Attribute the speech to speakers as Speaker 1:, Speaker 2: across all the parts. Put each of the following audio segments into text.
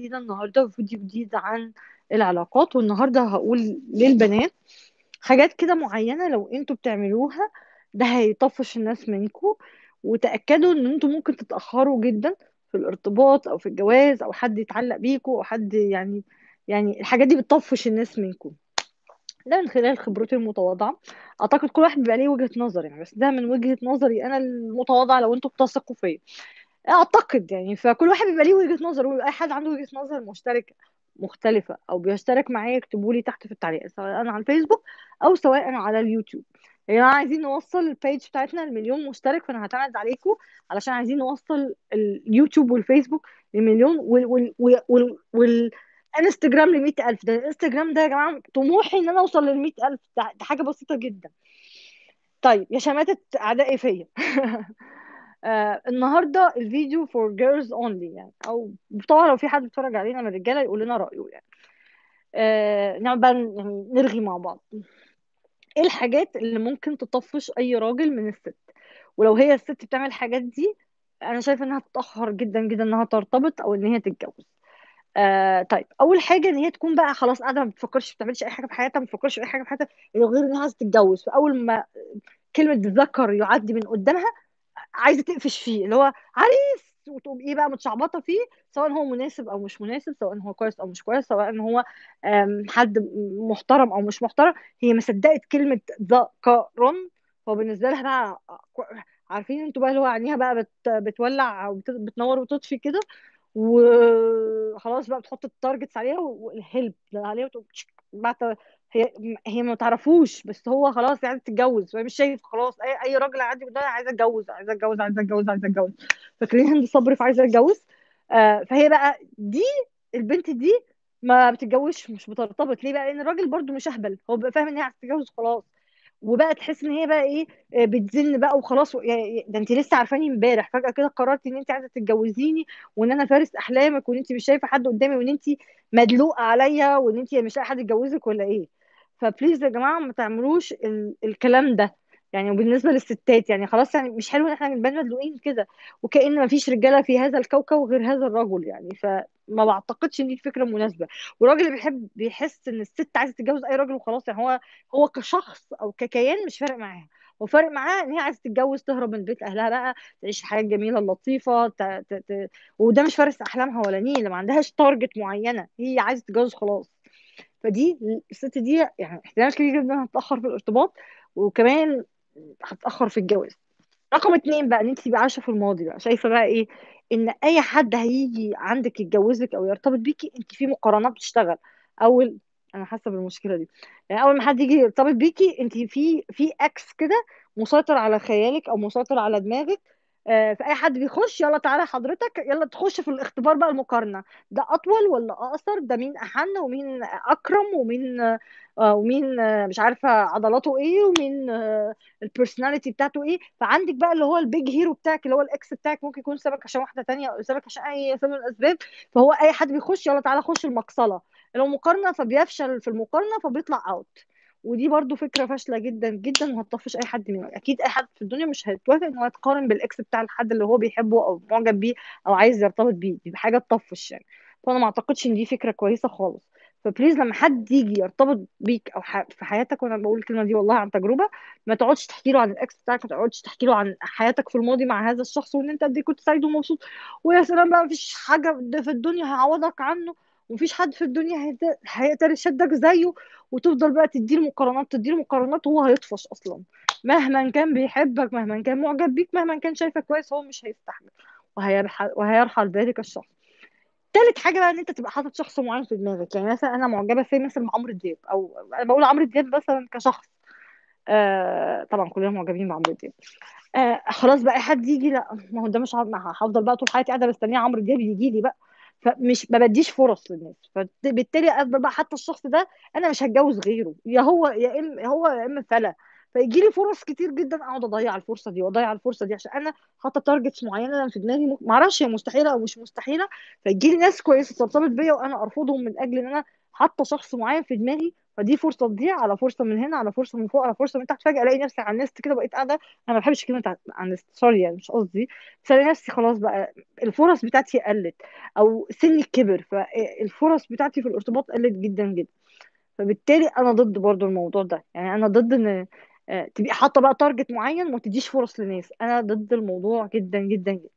Speaker 1: جديدة النهاردة فيديو جديد عن العلاقات والنهاردة هقول للبنات حاجات كده معينة لو انتوا بتعملوها ده هيطفش الناس منكم وتأكدوا ان انتوا ممكن تتأخروا جدا في الارتباط او في الجواز او حد يتعلق بيكم او حد يعني يعني الحاجات دي بتطفش الناس منكم ده من خلال خبرتي المتواضعة أعتقد كل واحد بيبقى ليه وجهة نظر يعني بس ده من وجهة نظري أنا المتواضعة لو أنتوا بتثقوا فيا اعتقد يعني فكل واحد بيبقى ليه وجهة نظر واي حد عنده وجهة نظر مشتركة مختلفة او بيشترك معايا اكتبوا لي تحت في التعليقات سواء انا على الفيسبوك او سواء انا على اليوتيوب يعني عايزين نوصل البيج بتاعتنا لمليون مشترك فانا هعتمد عليكم علشان عايزين نوصل اليوتيوب والفيسبوك لمليون وال وال وال, وال, وال انستجرام ل 100000 ده الانستجرام ده يا جماعه طموحي ان انا اوصل لل 100000 ده, ده حاجه بسيطه جدا طيب يا شماتة اعدائي فيا آه النهارده الفيديو فور جيرلز اونلي يعني او طبعا لو في حد بيتفرج علينا من الرجاله يقول لنا رايه يعني آه نعمل بقى يعني نرغي مع بعض ايه الحاجات اللي ممكن تطفش اي راجل من الست ولو هي الست بتعمل الحاجات دي انا شايفه انها تتاخر جدا جدا انها ترتبط او ان هي تتجوز آه طيب اول حاجه ان هي تكون بقى خلاص قاعده ما بتفكرش ما بتعملش اي حاجه في حياتها ما بتفكرش في اي حاجه في حياتها غير انها عايزه تتجوز فاول ما كلمه ذكر يعدي من قدامها عايزه تقفش فيه اللي هو عريس وتقوم ايه بقى متشعبطه فيه سواء هو مناسب او مش مناسب سواء هو كويس او مش كويس سواء هو حد محترم او مش محترم هي ما صدقت كلمه ذكرن هو بالنسبه لها بقى عارفين انتوا بقى اللي هو عينيها بقى بت بتولع او بتنور وتطفي كده وخلاص بقى بتحط التارجتس عليها والهيلب عليها وتقوم بعت هي هي ما تعرفوش بس هو خلاص عايزه تتجوز فهي مش شايف خلاص اي اي راجل عادي قدامها عايزه اتجوز عايزه اتجوز عايزه اتجوز عايزه اتجوز فاكرين هند صبري في عايزه اتجوز آه فهي بقى دي البنت دي ما بتتجوزش مش بترتبط ليه بقى لان الراجل برضو مش اهبل هو بقى فاهم ان هي عايزه تتجوز خلاص وبقى تحس ان هي بقى ايه بتزن بقى وخلاص يعني ده انت لسه عارفاني امبارح فجاه كده قررتي ان انت عايزه تتجوزيني وان انا فارس احلامك وان انت مش شايفه حد قدامي وان انت مدلوقه عليا وان انت مش لاقي حد يتجوزك ولا ايه فبليز يا جماعه ما تعملوش ال... الكلام ده يعني وبالنسبه للستات يعني خلاص يعني مش حلو ان احنا نبقى مدلوقين كده وكأن ما فيش رجاله في هذا الكوكب غير هذا الرجل يعني فما بعتقدش ان دي فكره مناسبه والراجل اللي بيحب بيحس ان الست عايزه تتجوز اي راجل وخلاص يعني هو هو كشخص او ككيان مش فارق معاه هو فارق معاه ان هي عايزه تتجوز تهرب من بيت اهلها بقى تعيش الحياه الجميله اللطيفه ت... ت... ت... وده مش فارس احلامها ولا نيله ما عندهاش تارجت معينه هي عايزه تتجوز خلاص فدي الست دي يعني احتمال كبير جدا هتتاخر في الارتباط وكمان هتتاخر في الجواز رقم اتنين بقى ان انت تبقى عايشه في الماضي بقى شايفه بقى ايه ان اي حد هيجي عندك يتجوزك او يرتبط بيكي انت في مقارنات بتشتغل اول انا حاسه بالمشكله دي يعني اول ما حد يجي يرتبط بيكي انت في في اكس كده مسيطر على خيالك او مسيطر على دماغك فاي حد بيخش يلا تعالى حضرتك يلا تخش في الاختبار بقى المقارنه ده اطول ولا اقصر ده مين احن ومين اكرم ومين ومين مش عارفه عضلاته ايه ومين البيرسوناليتي بتاعته ايه فعندك بقى اللي هو البيج هيرو بتاعك اللي هو الاكس بتاعك ممكن يكون سابك عشان واحده تانية او سابك عشان اي سبب من الاسباب فهو اي حد بيخش يلا تعالى خش المقصله لو مقارنه فبيفشل في المقارنه فبيطلع اوت ودي برضو فكره فاشله جدا جدا وهتطفش اي حد منهم اكيد اي حد في الدنيا مش هيتوافق ان هو يتقارن بالاكس بتاع الحد اللي هو بيحبه او معجب بيه او عايز يرتبط بيه دي حاجه تطفش يعني فانا ما اعتقدش ان دي فكره كويسه خالص فبليز لما حد يجي يرتبط بيك او في حياتك وانا بقول الكلمه دي والله عن تجربه ما تقعدش تحكي له عن الاكس بتاعك ما تقعدش تحكي له عن حياتك في الماضي مع هذا الشخص وان انت قد ايه كنت سعيد ومبسوط ويا سلام بقى مفيش حاجه في الدنيا هيعوضك عنه ومفيش حد في الدنيا هيقدر يشدك زيه وتفضل بقى تديله مقارنات تديله مقارنات وهو هيطفش اصلا مهما كان بيحبك مهما كان معجب بيك مهما كان شايفك كويس هو مش هيستحمل وهيرحل وهيرحل بذلك الشخص تالت حاجه بقى ان انت تبقى حاطط شخص معين في دماغك يعني مثلا انا معجبه في مثلا بعمرو دياب او انا بقول عمرو دياب مثلا كشخص آه طبعا كلنا معجبين بعمرو دياب آه خلاص بقى حد يجي لا ما هو ده مش هفضل بقى طول حياتي قاعده مستنيه عمرو دياب يجي لي بقى فمش ما بديش فرص للناس فبالتالي افضل بقى حتى الشخص ده انا مش هتجوز غيره يا هو يا اما هو يا اما فلا فيجي لي فرص كتير جدا اقعد اضيع الفرصه دي واضيع الفرصه دي عشان انا حاطه تارجتس معينه في دماغي ما اعرفش هي مستحيله او مش مستحيله فيجي لي ناس كويسه ترتبط بيا وانا ارفضهم من اجل ان انا حاطه شخص معين في دماغي فدي فرصه تضيع على فرصه من هنا على فرصه من فوق على فرصه من تحت فجاه الاقي نفسي على النست كده بقيت قاعده انا ما بحبش كلمه ع- على النست سوري يعني مش قصدي بس الاقي نفسي خلاص بقى الفرص بتاعتي قلت او سني كبر فالفرص بتاعتي في الارتباط قلت جدا جدا فبالتالي انا ضد برضو الموضوع ده يعني انا ضد ان آه، تبقي حاطه بقى تارجت معين وما تديش فرص لناس انا ضد الموضوع جدا جدا جدا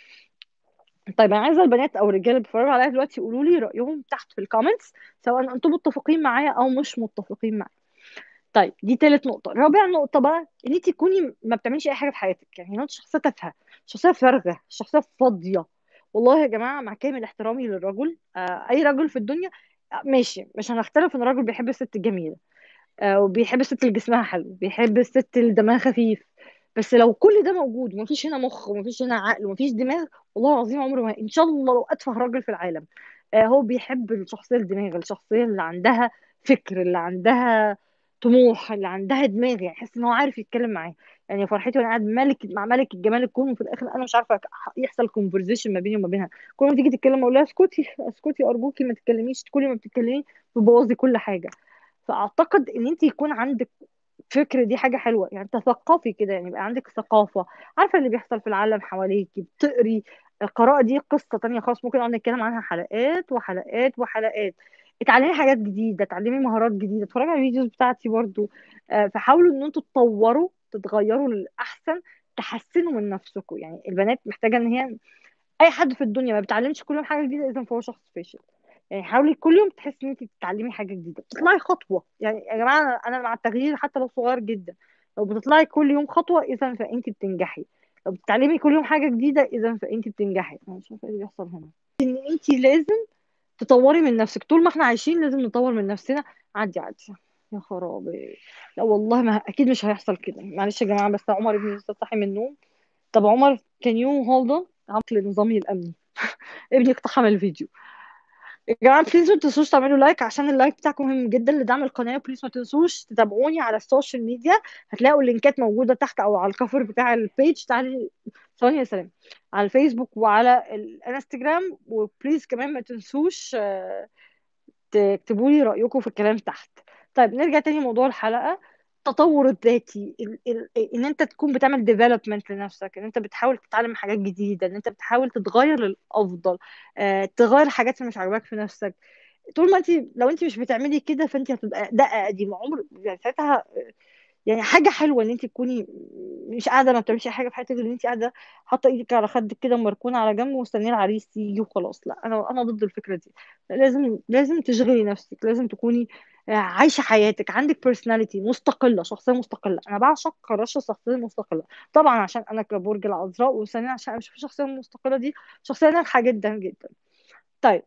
Speaker 1: طيب انا عايزه البنات او الرجاله اللي بيتفرجوا عليا دلوقتي يقولوا لي رايهم تحت في الكومنتس سواء انتم متفقين معايا او مش متفقين معايا طيب دي تالت نقطة رابع نقطة بقى ان انت تكوني ما بتعمليش اي حاجة في حياتك يعني انت شخصية تافهة شخصية فارغة شخصية فاضية والله يا جماعة مع كامل احترامي للرجل آه اي رجل في الدنيا آه، ماشي مش هنختلف ان الراجل بيحب الست الجميلة آه، وبيحب الست اللي جسمها حلو بيحب الست اللي دمها خفيف بس لو كل ده موجود ومفيش هنا مخ ومفيش هنا عقل ومفيش دماغ والله العظيم عمره ما ان شاء الله لو اتفه راجل في العالم آه، هو بيحب الشخصيه الدماغ الشخصيه اللي عندها فكر اللي عندها طموح اللي عندها دماغ يعني يحس ان هو عارف يتكلم معاه يعني يا فرحتي وانا قاعد ملك مع ملك الجمال الكون وفي الاخر انا مش عارفه يحصل كونفرزيشن ما بيني وما بينها كل ما تيجي تتكلم اقول لها اسكتي اسكتي ارجوكي ما تتكلميش كل ما بتتكلمي بتبوظي كل حاجه فاعتقد ان انت يكون عندك فكر دي حاجه حلوه يعني تثقفي كده يعني يبقى عندك ثقافه عارفه اللي بيحصل في العالم حواليكي بتقري القراءه دي قصه تانية خالص ممكن نقعد نتكلم عنها حلقات وحلقات وحلقات اتعلمي حاجات جديده اتعلمي مهارات جديده اتفرجي على الفيديوز بتاعتي برضو آه، فحاولوا ان انتوا تطوروا تتغيروا للاحسن تحسنوا من نفسكم يعني البنات محتاجه ان هي اي حد في الدنيا ما بيتعلمش كل يوم حاجه جديده اذا فهو شخص فاشل يعني حاولي كل يوم تحسي ان انت بتتعلمي حاجه جديده بتطلعي خطوه يعني يا جماعه انا أنا مع التغيير حتى لو صغير جدا لو بتطلعي كل يوم خطوه اذا فانت بتنجحي لو بتتعلمي كل يوم حاجه جديده اذا فانت بتنجحي انا مش عارفه ايه اللي بيحصل هنا ان انت لازم تطوري من نفسك طول ما احنا عايشين لازم نطور من نفسنا عدي عدي يا خرابي لا والله ما اكيد مش هيحصل كده معلش يا جماعه بس عمر ابني لسه صاحي من النوم طب عمر كان يو هولد اون عقل نظامي الامني ابني اقتحم الفيديو يا جماعه بليز ما تنسوش تعملوا لايك عشان اللايك بتاعكم مهم جدا لدعم القناه بليز ما تنسوش تتابعوني على السوشيال ميديا هتلاقوا اللينكات موجوده تحت او على الكفر بتاع البيج تعالي ثواني يا سلام على الفيسبوك وعلى الانستجرام وبليز كمان ما تنسوش آه، تكتبوا لي رأيكم في الكلام تحت طيب نرجع تاني لموضوع الحلقة التطور الذاتي ال ال ان انت تكون بتعمل ديفلوبمنت لنفسك ان انت بتحاول تتعلم حاجات جديدة ان انت بتحاول تتغير للأفضل آه، تغير الحاجات اللي مش عاجباك في نفسك طول ما انت لو انت مش بتعملي كده فانت هتبقى دقة قديمة عمر يعني ساعتها يعني حاجه حلوه ان انت تكوني مش قاعده ما بتعمليش اي حاجه في حياتك غير ان انت قاعده حاطه ايدك على خدك كده مركونه على جنب ومستنيه العريس يجي وخلاص لا انا انا ضد الفكره دي لازم لازم تشغلي نفسك لازم تكوني آه، عايشه حياتك عندك بيرسوناليتي مستقله شخصيه مستقله انا بعشق كرشه الشخصيه المستقله طبعا عشان انا كبرج العذراء وثانيا عشان انا بشوف الشخصيه المستقله دي شخصيه ناجحه جدا جدا طيب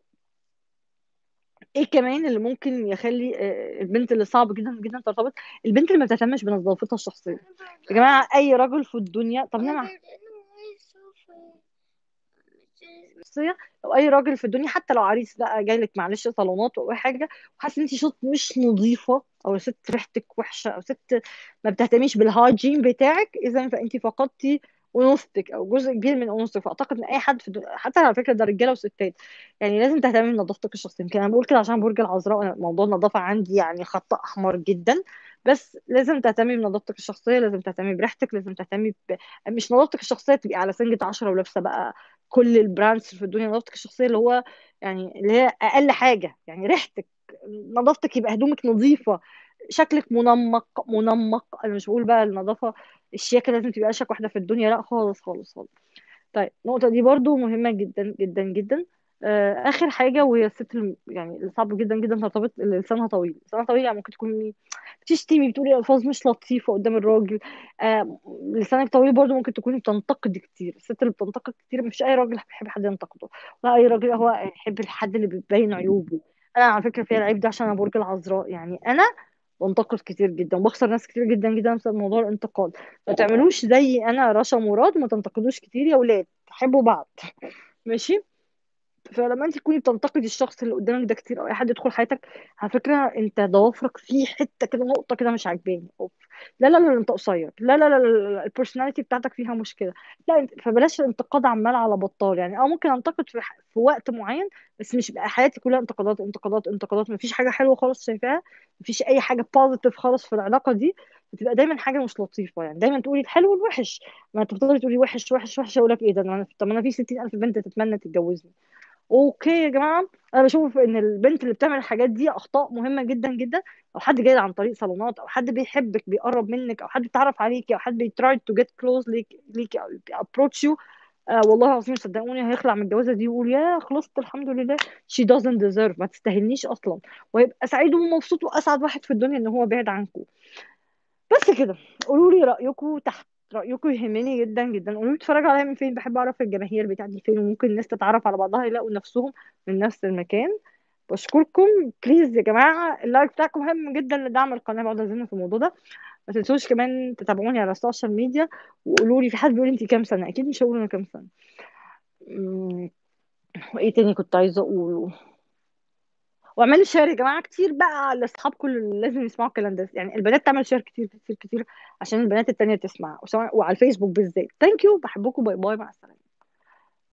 Speaker 1: ايه كمان اللي ممكن يخلي آه، البنت اللي صعب جدا جدا ترتبط البنت اللي ما بتهتمش بنظافتها الشخصيه يا جماعه اي رجل في الدنيا طب نعم شخصيه لو اي راجل في الدنيا حتى لو عريس بقى جاي لك معلش صالونات او اي حاجه وحاسس ان انت شخص مش نظيفه او ست ريحتك وحشه او ست ما بتهتميش بالهايجين بتاعك اذا فانت فقدتي انوثتك او جزء كبير من انوثتك فاعتقد ان اي حد في الدنيا حتى على فكره ده رجاله وستات يعني لازم تهتمي بنظافتك الشخصيه يمكن انا بقول كده عشان برج العذراء أنا موضوع النظافه عندي يعني خط احمر جدا بس لازم تهتمي بنظافتك الشخصيه لازم تهتمي بريحتك لازم تهتمي ب... مش نظافتك الشخصيه تبقي على سنجة عشرة ولابسه بقى كل البراندز في الدنيا نظافتك الشخصيه اللي هو يعني اللي هي اقل حاجه يعني ريحتك نظافتك يبقى هدومك نظيفه شكلك منمق منمق انا مش بقول بقى النظافه الشياكه لازم تبقى اشيك واحده في الدنيا لا خالص خالص خالص طيب النقطة دي برضو مهمة جدا جدا جدا آه، آخر حاجة وهي الست الم- يعني اللي صعب جدا جدا ترتبط اللي لسانها طويل لسانها طويل يعني ممكن تكوني بتشتمي بتقولي ألفاظ مش لطيفة قدام الراجل آه، لسانك طويل برضو ممكن تكوني بتنتقدي كتير الست اللي بتنتقد كتير مش أي راجل بيحب حد ينتقده ولا أي راجل هو يحب الحد اللي بيبين عيوبه أنا على فكرة فيها العيب ده عشان أنا برج العذراء يعني أنا بنتقد كتير جدا وبخسر ناس كتير جدا جدا بسبب موضوع الانتقاد ما تعملوش زي انا رشا مراد وما تنتقدوش كتير يا ولاد حبوا بعض ماشي فلما انت تكوني بتنتقدي الشخص اللي قدامك ده كتير او اي حد يدخل حياتك على فكره انت ضوافرك في حته كده نقطه كده مش عاجباني أوف. لا لا لا انت قصير لا لا لا لا البرسوناليتي بتاعتك فيها مشكله لا انت فبلاش الانتقاد عمال على بطال يعني اه ممكن انتقد في, ح- في وقت معين بس مش بقى حياتي كلها انتقادات انتقادات انتقادات مفيش حاجه حلوه خالص شايفاها مفيش اي حاجه بوزيتيف خالص في العلاقه دي بتبقى دايما حاجه مش لطيفه يعني دايما تقولي الحلو والوحش ما تفضلي تقولي وحش وحش وحش اقول لك ايه ده أنا- طب ما انا في 60000 بنت تتمنى تتجوزني اوكي يا جماعه انا بشوف ان البنت اللي بتعمل الحاجات دي اخطاء مهمه جدا جدا او حد جاي عن طريق صالونات او حد بيحبك بيقرب منك او حد بيتعرف عليكي او حد بيتراي تو جيت كلوز ليك ليكي او ابروتش يو آه والله العظيم صدقوني هيخلع من الجوازه دي ويقول يا خلصت الحمد لله she doesn't deserve ما تستاهلنيش اصلا ويبقى سعيد ومبسوط واسعد واحد في الدنيا ان هو بعد عنكم بس كده قولوا لي رأيكم تحت رأيكم يهمني جدا جدا قولوا لي بتتفرجوا عليا من فين بحب أعرف الجماهير بتاعتي فين وممكن الناس تتعرف على بعضها يلاقوا نفسهم من نفس المكان بشكركم بليز يا جماعة اللايك بتاعكم مهم جدا لدعم القناة بقعد أزن في الموضوع ده ما تنسوش كمان تتابعوني على السوشيال ميديا وقولوا لي في حد بيقول لي انت كام سنة أكيد مش هقول أنا كام سنة أمم، وإيه تاني كنت عايزة أقوله واعملوا شير يا جماعه كتير بقى لاصحابكم اللي لازم يسمعوا الكلام ده يعني البنات تعمل شير كتير كتير كتير عشان البنات التانية تسمع وسواء- وعلى الفيسبوك بالذات ثانك يو بحبكم باي باي مع السلامه